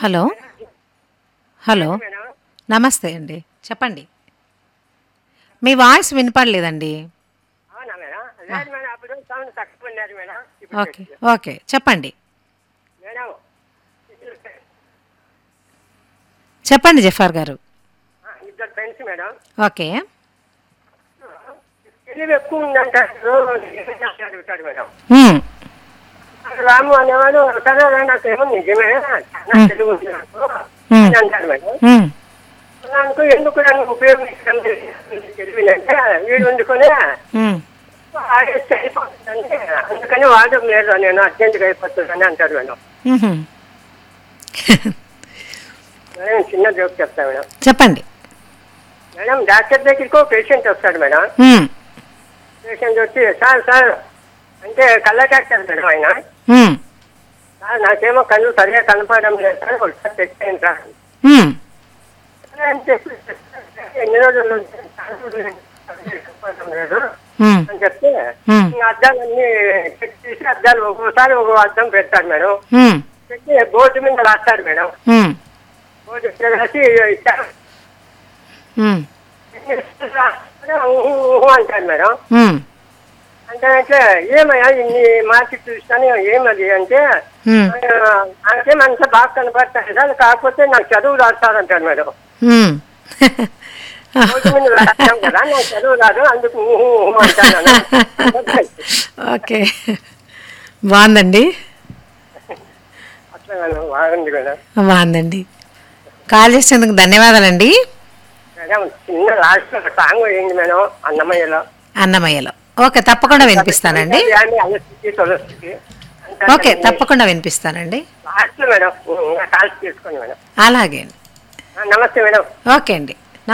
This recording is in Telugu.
హలో హలో మేడం నమస్తే అండి చెప్పండి మీ వాయిస్ వినపడలేదండి అవునా మేడం లేదు మేడం అప్పుడు సౌండ్ తక్కువ ఉన్నారు మేడం ఇప్పుడు ఓకే ఓకే చెప్పండి మేడం చెప్పండి జఫార్ గారు ఆ, ఇద్దరు ఫ్రెండ్స్ మేడం ఓకే తెలివి ఎక్కువ ఉందంటారు అడుగుతాడు మేడం హ్మ్, రాము అనేవాడు సరే నాకేమో నిజమే చాలా తెలివి ఉంది నాకు హ్మ్. అని అంటాడు మేడం హ్మ్, నాకు ఎందుకు నన్ను ఉపయోగించడం తెలివినంటే వీడు వండుకొని హ్మ్. ఆడేస్తే అయిపోతుందండి అందుకని వాడు లేదు నేను అర్జెంటుగా అయిపోతుందని అంటాడు మేడం మ్హూ. మేడం చిన్న జోక్ చెప్తా మేడం చెప్పండి మేడం డాక్టర్ దగ్గరికి ఒక పేషెంట్ వస్తాడు మేడం హ్మ్, పేషెంట్ వచ్చి సార్ సార్ అంటే కళ్ళ డాక్టర్ మేడం ఆయన హ్మ్, సార్ నాకేమో కళ్ళు సరిగా కనపడడం లేదు సార్ ఒకసారి చెక్ చేయండి సార్ హ్మ్. సరే అని చెప్పి ఎన్ని రోజుల నుంచి కళ్ళు కనపడడం లేదు హ్మ్, అని చెప్తే హ్మ్. ఇంకా అద్దాలన్నీ చెక్ చేసి అద్దాలు ఒక్కోసారి ఒక్కో అద్దం పెడతాడు మేడం హ్మ్, పెట్టి బోర్డు మీద రాస్తాడు మేడం హ్మ్, బోర్డు మీద రాసి ఇచ్చారు హ్మ్, ఊహు ఊహు అంటాడు మేడం హ్మ్, అంటే అంటే ఏమయ్యా ఇన్ని మార్చి చూస్తాను ఏమది అంటే హ్మ్, ఆ, అంటే మనసు బాగా కనపడతాయి సార్ కాకపోతే నాకు చదువు రాస్తారంటాడు మేడం హ్మ్. రోజు ముందు రాస్తాం కదా నాకు చదువు రాదు అందుకు ఊహు ఊహు అంటాను ఓకే బాగుందండి అట్లా మేడం బాగుంది మేడం బాగుందండి కాల్ చేసేందుకు ధన్యవాదాలండి మేడం చిన్న లాస్ట్ ఒక సాంగ్ వేయండి మేడం అన్నమయ్యలో అన్నమయ్యలో ఓకే తప్పకుండా వినిపిస్తానండి ఓకే తప్పకుండా వినిపిస్తానండి లాస్ట్ మేడం ఇంకా కాల్స్ తీసుకోండి మేడం అలాగే అండి ఆ, నమస్తే మేడం ఓకే అండి